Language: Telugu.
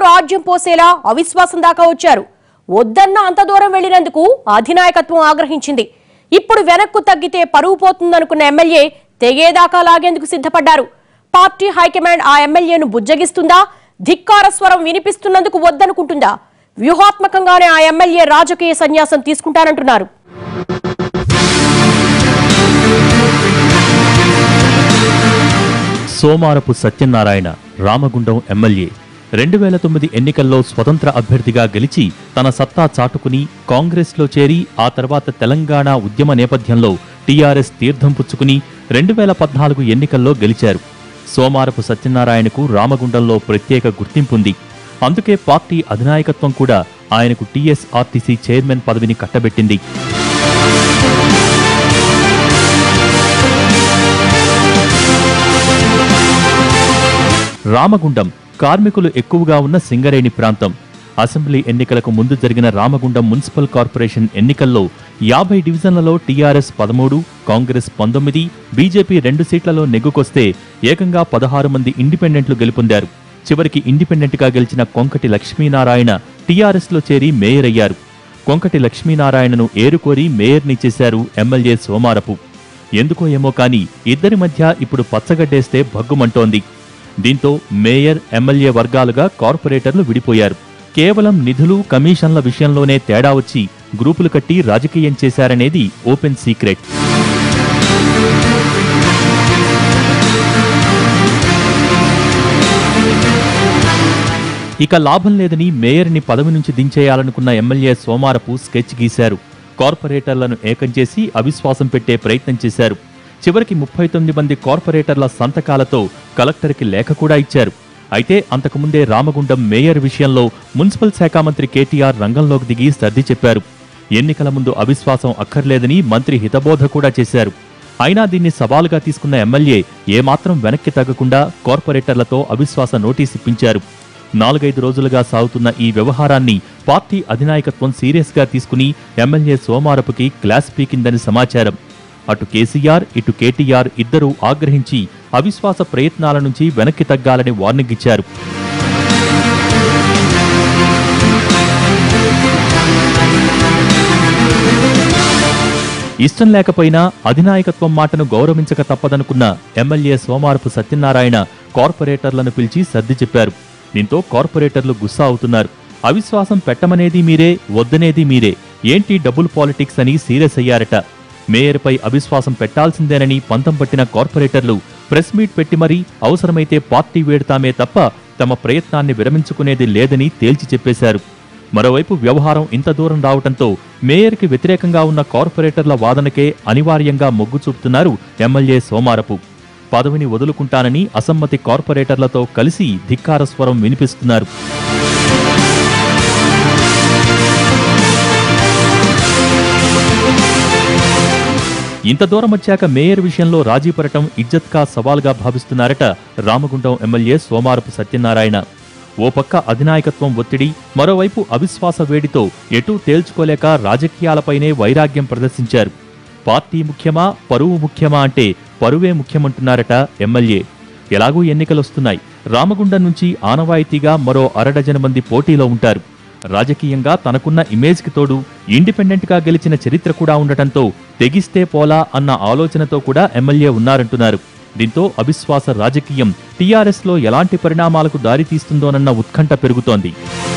రాజ్యం పోసేలా అవిశ్వాసం దాకా వచ్చారు వద్దన్న అంత దూరం వెళ్లినందుకు అధినాయకత్వం ఆగ్రహించింది ఇప్పుడు వెనక్కు తగ్గితే పరువు పోతుందనుకున్న ఎమ్మెల్యే తెగేదాకా లాగేందుకు సిద్ధపడ్డారు పార్టీ హైకమాండ్ ఆ ఎమ్మెల్యేను బుజ్జగిస్తుందా ధిక్కార స్వరం వినిపిస్తున్నందుకు వద్దనుకుంటుందా వ్యూహాత్మకంగానే ఆ ఎమ్మెల్యే రాజకీయ సన్యాసం తీసుకుంటానంటున్నారు సోమారపు సత్యనారాయణ రామగుండం ఎమ్మెల్యే రెండు వేల తొమ్మిది ఎన్నికల్లో స్వతంత్ర అభ్యర్థిగా గెలిచి తన సత్తా చాటుకుని కాంగ్రెస్లో చేరి ఆ తర్వాత తెలంగాణ ఉద్యమ నేపథ్యంలో టీఆర్ఎస్ తీర్థం పుచ్చుకుని రెండు వేల పద్నాలుగు ఎన్నికల్లో గెలిచారు సోమారపు సత్యనారాయణకు రామగుండంలో ప్రత్యేక గుర్తింపుంది అందుకే పార్టీ అధినాయకత్వం కూడా ఆయనకు టీఎస్ఆర్టీసీ చైర్మన్ పదవిని కట్టబెట్టింది రామగుండం కార్మికులు ఎక్కువగా ఉన్న సింగరేణి ప్రాంతం అసెంబ్లీ ఎన్నికలకు ముందు జరిగిన రామగుండం మున్సిపల్ కార్పొరేషన్ ఎన్నికల్లో యాభై డివిజన్లలో టీఆర్ఎస్ పదమూడు కాంగ్రెస్ పంతొమ్మిది బీజేపీ రెండు సీట్లలో నెగ్గుకొస్తే ఏకంగా పదహారు మంది ఇండిపెండెంట్లు గెలుపొందారు చివరికి ఇండిపెండెంట్గా గెలిచిన కొంకటి లక్ష్మీనారాయణ టీఆర్ఎస్లో చేరి మేయర్ అయ్యారు కొంకటి లక్ష్మీనారాయణను ఏరుకోరి మేయర్ని చేశారు ఎమ్మెల్యే సోమారపు ఎందుకో ఏమో కానీ ఇద్దరి మధ్య ఇప్పుడు పచ్చగడ్డేస్తే భగ్గుమంటోంది దీంతో మేయర్ ఎమ్మెల్యే వర్గాలుగా కార్పొరేటర్లు విడిపోయారు కేవలం నిధులు కమిషన్ల విషయంలోనే తేడా వచ్చి గ్రూపులు కట్టి రాజకీయం చేశారనేది ఓపెన్ సీక్రెట్ ఇక లాభం లేదని మేయర్ని పదవి నుంచి దించేయాలనుకున్న ఎమ్మెల్యే సోమారపు స్కెచ్ గీశారు కార్పొరేటర్లను ఏకం చేసి అవిశ్వాసం పెట్టే ప్రయత్నం చేశారు చివరికి ముప్పై తొమ్మిది మంది కార్పొరేటర్ల సంతకాలతో కలెక్టర్కి లేఖ కూడా ఇచ్చారు అయితే అంతకుముందే రామగుండం మేయర్ విషయంలో మున్సిపల్ శాఖ మంత్రి కేటీఆర్ రంగంలోకి దిగి సర్ది చెప్పారు ఎన్నికల ముందు అవిశ్వాసం అక్కర్లేదని మంత్రి హితబోధ కూడా చేశారు అయినా దీన్ని సవాలుగా తీసుకున్న ఎమ్మెల్యే ఏమాత్రం వెనక్కి తగ్గకుండా కార్పొరేటర్లతో అవిశ్వాస నోటీస్ ఇప్పించారు నాలుగైదు రోజులుగా సాగుతున్న ఈ వ్యవహారాన్ని పార్టీ అధినాయకత్వం సీరియస్గా తీసుకుని ఎమ్మెల్యే సోమారపుకి క్లాస్ పీకిందని సమాచారం అటు కేసీఆర్ ఇటు కేటీఆర్ ఇద్దరూ ఆగ్రహించి అవిశ్వాస ప్రయత్నాల నుంచి వెనక్కి తగ్గాలని వార్నింగ్ ఇచ్చారు ఇష్టం లేకపోయినా అధినాయకత్వం మాటను గౌరవించక తప్పదనుకున్న ఎమ్మెల్యే సోమారపు సత్యనారాయణ కార్పొరేటర్లను పిలిచి సర్ది చెప్పారు దీంతో కార్పొరేటర్లు గుస్సా అవుతున్నారు అవిశ్వాసం పెట్టమనేది మీరే వద్దనేది మీరే ఏంటి డబుల్ పాలిటిక్స్ అని సీరియస్ అయ్యారట మేయర్పై అవిశ్వాసం పెట్టాల్సిందేనని పంతం పట్టిన కార్పొరేటర్లు ప్రెస్ మీట్ పెట్టి మరీ అవసరమైతే పార్టీ వేడుతామే తప్ప తమ ప్రయత్నాన్ని విరమించుకునేది లేదని తేల్చి చెప్పేశారు మరోవైపు వ్యవహారం ఇంత దూరం రావటంతో మేయర్కి వ్యతిరేకంగా ఉన్న కార్పొరేటర్ల వాదనకే అనివార్యంగా మొగ్గు చూపుతున్నారు ఎమ్మెల్యే సోమారపు పదవిని వదులుకుంటానని అసమ్మతి కార్పొరేటర్లతో కలిసి ధిక్కార స్వరం వినిపిస్తున్నారు ఇంత దూరం వచ్చాక మేయర్ విషయంలో రాజీ పడటం ఇజ్జత్కా సవాల్గా భావిస్తున్నారట రామగుండం ఎమ్మెల్యే సోమారపు సత్యనారాయణ ఓ పక్క అధినాయకత్వం ఒత్తిడి మరోవైపు అవిశ్వాస వేడితో ఎటూ తేల్చుకోలేక రాజకీయాలపైనే వైరాగ్యం ప్రదర్శించారు పార్టీ ముఖ్యమా పరువు ముఖ్యమా అంటే పరువే ముఖ్యమంటున్నారట ఎమ్మెల్యే ఎలాగూ ఎన్నికలొస్తున్నాయి రామగుండం నుంచి ఆనవాయితీగా మరో అరడజన మంది పోటీలో ఉంటారు రాజకీయంగా తనకున్న ఇమేజ్కి తోడు ఇండిపెండెంట్గా గెలిచిన చరిత్ర కూడా ఉండటంతో తెగిస్తే పోలా అన్న ఆలోచనతో కూడా ఎమ్మెల్యే ఉన్నారంటున్నారు దీంతో అవిశ్వాస రాజకీయం టీఆర్ఎస్లో ఎలాంటి పరిణామాలకు దారితీస్తుందోనన్న ఉత్కంఠ పెరుగుతోంది